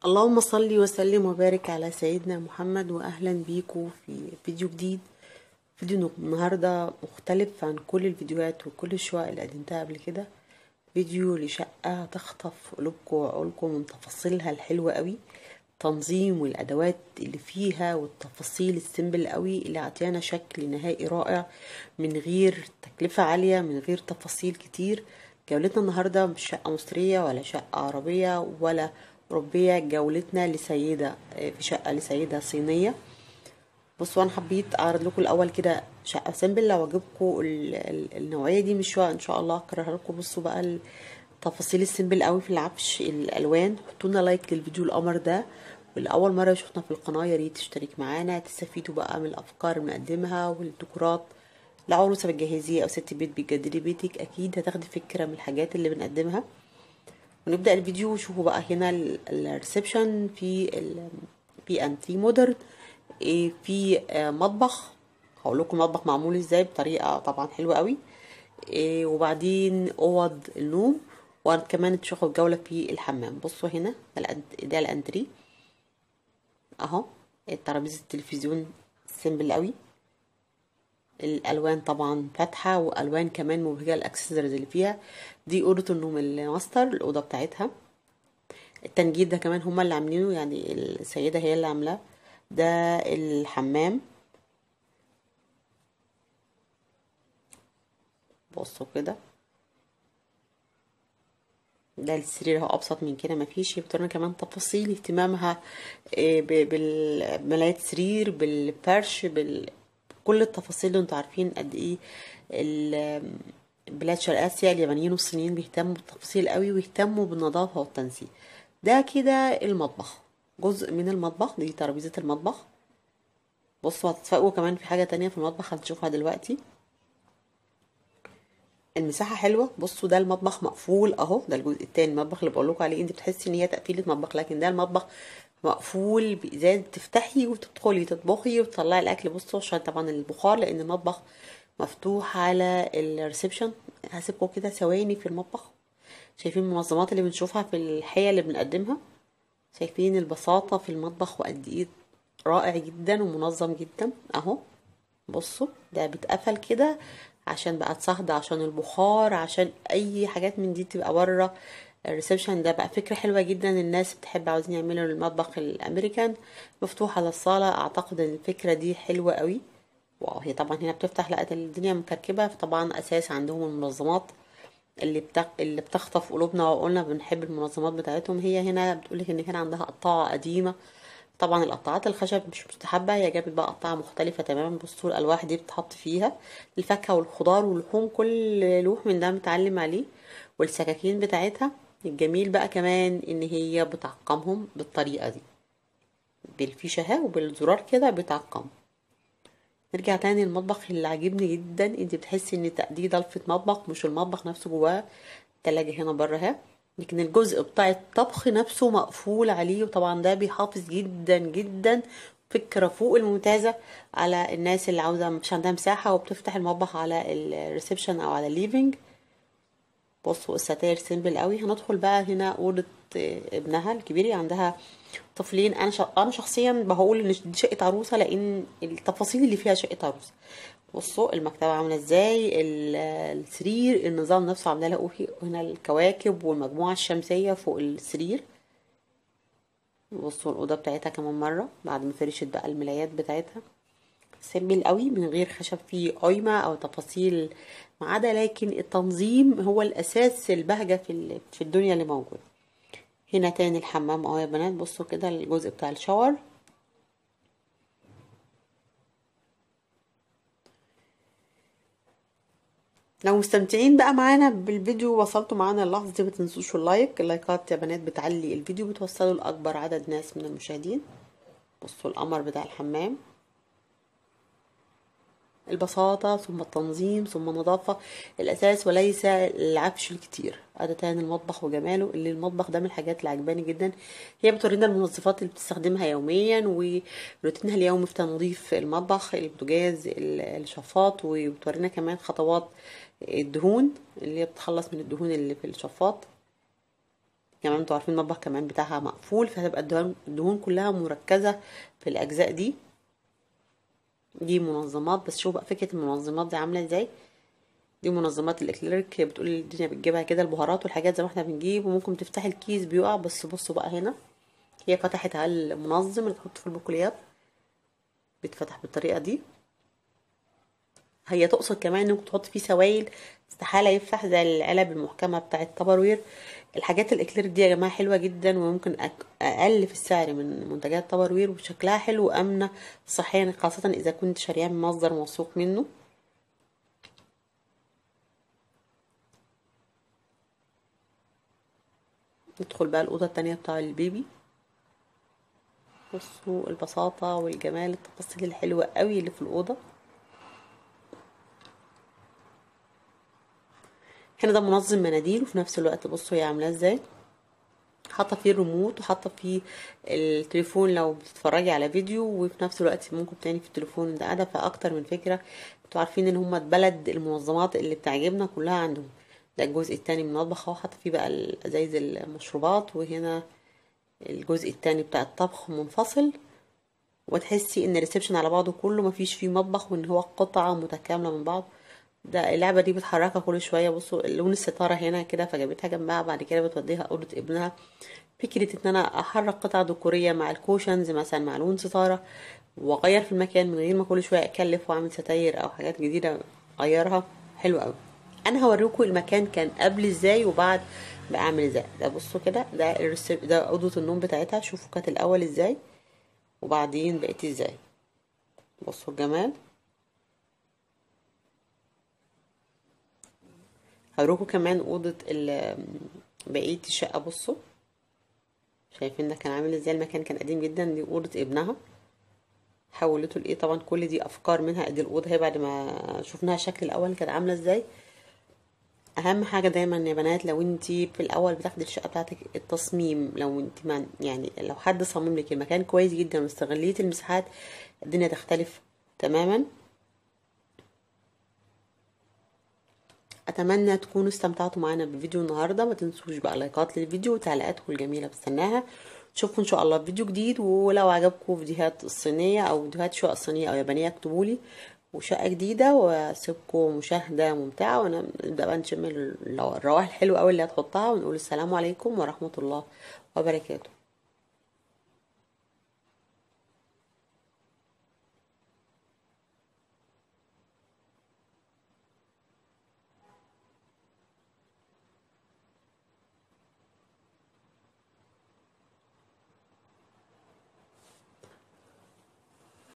اللهم صل وسلم وبارك على سيدنا محمد واهلا بيكم في فيديو جديد فيديو النهارده مختلف عن كل الفيديوهات وكل الشقق اللي قدمتها قبل كده فيديو لشقة تخطف قلوبكم وعقولكم من تفاصيلها الحلوة قوي تنظيم والادوات اللي فيها والتفاصيل السيمبل قوي اللي عطيانا شكل نهائي رائع من غير تكلفة عالية من غير تفاصيل كتير جولتنا النهاردة مش شقة مصرية ولا شقة عربية ولا أوروبية جولتنا لسيدة في شقة لسيدة صينية بصوا انا حبيت اعرض لكم الاول كده شقه سيمبل لو عجبكم النوعيه دي من الشقق ان شاء الله اكررها لكم بصوا بقى التفاصيل السيمبل قوي في العفش الالوان حطوا لنا لايك للفيديو القمر ده والاول مره يشوفنا في القناه يا ريت تشترك معانا تستفيدوا بقى من الافكار اللي بنقدمها والديكورات لعروسه بتجهزيه او ست بيت بتجددي بيتك اكيد هتاخدي فكره من الحاجات اللي بنقدمها ونبدا الفيديو شوفوا بقى هنا الريسبشن في بي ان تي مودرن في مطبخ هقول لكم المطبخ معمول ازاي بطريقه طبعا حلوه قوي وبعدين اوض النوم وكمان تشوفوا الجوله في الحمام بصوا هنا ده الانتري اهو ترابيزه التلفزيون سيمبل قوي الالوان طبعا فاتحه والوان كمان مبهجه الاكسسوارز اللي فيها دي اوضه النوم الماستر الاوضه بتاعتها التنجيد ده كمان هما اللي عاملينه يعني السيده هي اللي عاملاه ده الحمام بصوا كده ده السرير هو ابسط من كده مفيش بتورينا كمان تفاصيل اهتمامها بملايات سرير بالفرش بال كل التفاصيل اللي انتوا عارفين قد ايه بلاد شرق اسيا اليابانيين والصينيين بيهتموا بالتفاصيل قوي ويهتموا بالنظافه والتنسيق ده كده المطبخ جزء من المطبخ دي ترابيزه المطبخ بصوا هتتفاجئوا كمان في حاجه تانية في المطبخ هنشوفها دلوقتي المساحه حلوه بصوا ده المطبخ مقفول اهو ده الجزء التاني المطبخ اللي بقول لكم عليه انت بتحسي ان هي تقفيله مطبخ لكن ده المطبخ مقفول بازاز تفتحي وتدخلي تطبخي وتطلعي الاكل بصوا عشان طبعا البخار لان المطبخ مفتوح على الريسبشن هسيبكم كده ثواني في المطبخ شايفين المنظمات اللي بنشوفها في الحية اللي بنقدمها شايفين البساطة في المطبخ وقد ايه رائع جدا ومنظم جدا اهو بصوا ده بيتقفل كده عشان بقى تصهد عشان البخار عشان اي حاجات من دي تبقى بره الريسبشن ده بقى فكرة حلوة جدا الناس بتحب عاوزين يعملوا المطبخ الامريكان مفتوح على الصالة اعتقد ان الفكرة دي حلوة قوي واو هي طبعا هنا بتفتح لقت الدنيا مكركبة فطبعا اساس عندهم المنظمات اللي بتق... اللي بتخطف قلوبنا وقلنا بنحب المنظمات بتاعتهم هي هنا بتقولك ان كان عندها قطاعة قديمة طبعا القطاعات الخشب مش مستحبة هي جابت بقى قطاعة مختلفة تماما بصوا الألواح دي بتحط فيها الفاكهة والخضار واللحوم كل لوح من ده متعلم عليه والسكاكين بتاعتها الجميل بقى كمان ان هي بتعقمهم بالطريقة دي بالفيشة اهي وبالزرار كده بتعقم نرجع تاني المطبخ اللي عاجبني جدا انت بتحسي ان دي ضلفة مطبخ مش المطبخ نفسه جواه التلاجة هنا بره اهي لكن الجزء بتاع الطبخ نفسه مقفول عليه وطبعا ده بيحافظ جدا جدا فكرة فوق الممتازة على الناس اللي عاوزة مش عندها مساحة وبتفتح المطبخ على الريسبشن او على الليفينج بصوا الستاير سيمبل قوي هندخل بقى هنا اوضه ابنها الكبير عندها طفلين انا شا... انا شخصيا بقول ان دي شقه عروسه لان التفاصيل اللي فيها شقه عروسه بصوا المكتبه عامله ازاي السرير النظام نفسه عامله لها هنا الكواكب والمجموعه الشمسيه فوق السرير بصوا الاوضه بتاعتها كمان مره بعد ما فرشت بقى الملايات بتاعتها سيمبل قوي من غير خشب فيه قايمه او تفاصيل ما عدا لكن التنظيم هو الاساس البهجه في في الدنيا اللي موجوده هنا تاني الحمام اهو يا بنات بصوا كده الجزء بتاع الشاور لو مستمتعين بقى معانا بالفيديو وصلتوا معانا اللحظه دي متنسوش اللايك اللايكات يا بنات بتعلي الفيديو بتوصلوا لاكبر عدد ناس من المشاهدين بصوا القمر بتاع الحمام البساطة ثم التنظيم ثم النظافة الأساس وليس العفش الكتير هذا تاني المطبخ وجماله اللي المطبخ ده من الحاجات اللي عجباني جدا هي بتورينا المنظفات اللي بتستخدمها يوميا وروتينها اليومي في تنظيف المطبخ البوتاجاز الشفاط وبتورينا كمان خطوات الدهون اللي هي بتخلص من الدهون اللي في الشفاط كمان انتوا عارفين المطبخ كمان بتاعها مقفول فهتبقى الدهون الدهون كلها مركزة في الأجزاء دي دي منظمات بس شوفوا بقى فكرة المنظمات دي عاملة ازاي دي منظمات الاكليريك بتقول الدنيا بتجيبها كده البهارات والحاجات زي ما احنا بنجيب وممكن تفتحي الكيس بيقع بس بصوا بقى هنا هي فتحت على المنظم اللي تحط في البقوليات بيتفتح بالطريقة دي هي تقصد كمان انك تحط فيه سوائل استحالة يفتح زي العلب المحكمة بتاعة تبروير الحاجات الاكليريك دي يا جماعة حلوة جدا وممكن أك- اقل في السعر من منتجات تبروير وشكلها حلو وامنة صحيا خاصة اذا كنت شاريها من مصدر موثوق منه ندخل بقى الأوضة التانية بتاع البيبي بصوا البساطة والجمال التفاصيل الحلوة قوي اللي في الأوضة هنا ده منظم مناديل وفي نفس الوقت بصوا هي عاملاه ازاي حاطه فيه الريموت وحاطه فيه التليفون لو بتتفرجي على فيديو وفي نفس الوقت ممكن تاني في التليفون ده قاعده في اكتر من فكره انتوا عارفين ان هما بلد المنظمات اللي بتعجبنا كلها عندهم ده الجزء التاني من المطبخ اهو حاطه فيه بقى ازايز المشروبات وهنا الجزء التاني بتاع الطبخ منفصل وتحسي ان الريسبشن على بعضه كله مفيش فيه مطبخ وان هو قطعة متكاملة من بعض ده اللعبة دي بتحركها كل شوية بصوا لون الستارة هنا كده فجابتها جنبها بعد كده بتوديها أوضة ابنها فكرة ان انا احرك قطع ديكورية مع الكوشنز مثلا مع لون ستارة واغير في المكان من غير ما كل شوية اكلف واعمل ستاير او حاجات جديدة اغيرها حلو قوي انا هوريكم المكان كان قبل ازاي وبعد بقى عامل ازاي ده بصوا كده ده الريسب ده اوضه النوم بتاعتها شوفوا كانت الاول ازاي وبعدين بقت ازاي بصوا الجمال هوريكم كمان اوضه ال بقيه الشقه بصوا شايفين ده كان عامل ازاي المكان كان قديم جدا دي اوضه ابنها حولته لايه طبعا كل دي افكار منها دي الاوضه هي بعد ما شفناها الشكل الاول كانت عامله ازاي اهم حاجه دايما يا بنات لو انت في الاول بتاخدي الشقه بتاعتك التصميم لو انت ما يعني لو حد صمم لك المكان كويس جدا واستغليتي المساحات الدنيا تختلف تماما اتمنى تكونوا استمتعتوا معانا بالفيديو النهارده ما تنسوش بقى لايكات للفيديو وتعليقاتكم الجميله بستناها نشوفكم ان شاء الله في فيديو جديد ولو عجبكم فيديوهات الصينيه او فيديوهات شقق صينيه او يابانيه اكتبوا لي وشقه جديده واسيبكم مشاهده ممتعه ونبدا بقى نشم الروائح الحلوه قوي اللي هتحطها ونقول السلام عليكم ورحمه الله وبركاته